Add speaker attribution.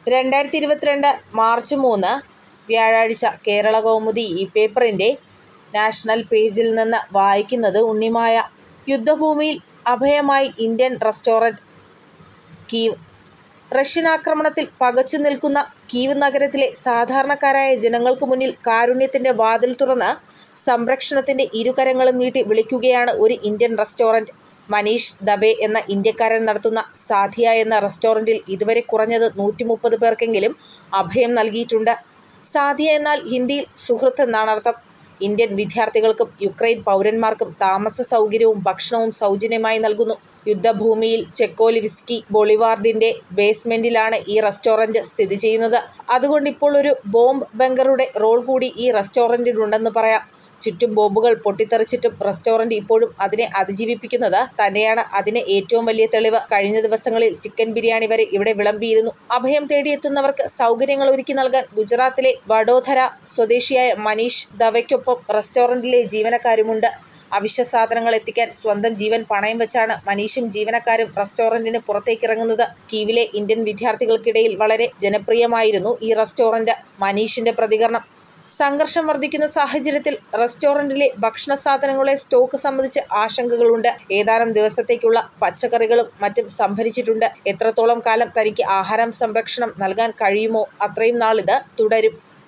Speaker 1: രണ്ടായിരത്തി ഇരുപത്തിരണ്ട് മാർച്ച് മൂന്ന് വ്യാഴാഴ്ച കേരളകൗമുദി ഈ പേപ്പറിൻ്റെ നാഷണൽ പേജിൽ നിന്ന് വായിക്കുന്നത് ഉണ്ണിമായ. യുദ്ധഭൂമിയിൽ അഭയമായി ഇന്ത്യൻ റെസ്റ്റോറന്റ് കീവ് റഷ്യൻ ആക്രമണത്തിൽ പകച്ചുനിൽക്കുന്ന കീവ് നഗരത്തിലെ സാധാരണക്കാരായ ജനങ്ങൾക്കു മുന്നിൽ കാരുണ്യത്തിൻ്റെ വാതിൽ തുറന്ന് സംരക്ഷണത്തിൻ്റെ ഇരുകരങ്ങളും നീട്ടി വിളിക്കുകയാണ് ഒരു ഇന്ത്യൻ റെസ്റ്റോറന്റ്. മനീഷ് ദവെ എന്ന ഇന്ത്യക്കാരൻ നടത്തുന്ന സാദിയ എന്ന റെസ്റ്റോറന്റിൽ ഇതുവരെ കുറഞ്ഞത് നൂറ്റിമുപ്പത് പേർക്കെങ്കിലും അഭയം നൽകിയിട്ടുണ്ട്. സാദിയ എന്നാൽ ഹിന്ദിയിൽ സുഹൃത്ത് എന്നാണർത്ഥം. ഇന്ത്യൻ വിദ്യാർത്ഥികൾക്കും യുക്രൈൻ പൗരന്മാർക്കും താമസസൗകര്യവും ഭക്ഷണവും സൗജന്യമായി നൽകുന്നു. യുദ്ധഭൂമിയിൽ ചെക്കോലിവ്സ്കി ബോളിവാർഡിൻ്റെ ബേസ്മെന്റിലാണ് ഈ റെസ്റ്റോറന്റ് സ്ഥിതി ചെയ്യുന്നത്. അതുകൊണ്ട് ഇപ്പോൾ ഒരു ബോംബ് ബങ്കറുടെ റോൾ കൂടി ഈ റെസ്റ്റോറന്റിനുണ്ടെന്ന് പറയാം. ചുറ്റും ബോംബുകൾ പൊട്ടിത്തെറിച്ചിട്ടും റെസ്റ്റോറന്റ് ഇപ്പോഴും അതിനെ അതിജീവിക്കുന്നത് തന്നെയാണ് അതിന് ഏറ്റവും വലിയ തെളിവ്. കഴിഞ്ഞ ദിവസങ്ങളിൽ ചിക്കൻ ബിരിയാണി വരെ ഇവിടെ വിളമ്പിയിരുന്നു. അഭയം തേടിയെത്തുന്നവർക്ക് സൗകര്യങ്ങൾ ഒരുക്കി നൽകാൻ ഗുജറാത്തിലെ വഡോദര സ്വദേശിയായ മനീഷ് ദവെയ്ക്കൊപ്പം റെസ്റ്റോറന്റിലെ ജീവനക്കാരുമുണ്ട്. അവശ്യസാധനങ്ങൾ എത്തിക്കാൻ സ്വന്തം ജീവൻ പണയം വച്ചാണ് മനീഷും ജീവനക്കാരും റെസ്റ്റോറന്റിന് പുറത്തേക്കിറങ്ങുന്നത്. കീവിലെ ഇന്ത്യൻ വിദ്യാർത്ഥികൾക്കിടയിൽ വളരെ ജനപ്രിയമായിരുന്നു ഈ റെസ്റ്റോറന്റ്. മനീഷിൻ്റെ പ്രതികരണം സംഘർഷം വർദ്ധിക്കുന്ന സാഹചര്യത്തിൽ റെസ്റ്റോറന്റിലെ ഭക്ഷണസാധനങ്ങളുടെ സ്റ്റോക്ക് സംബന്ധിച്ച് ആശങ്കകളുണ്ട്. ഏതാനും ദിവസത്തേക്കുള്ള പച്ചക്കറികളും മറ്റും സംഭരിച്ചിട്ടുണ്ട്. എത്രത്തോളം കാലം തനിക്ക് ആഹാര സംരക്ഷണം നൽകാൻ കഴിയുമോ അത്രയും നാളിത് തുടരും.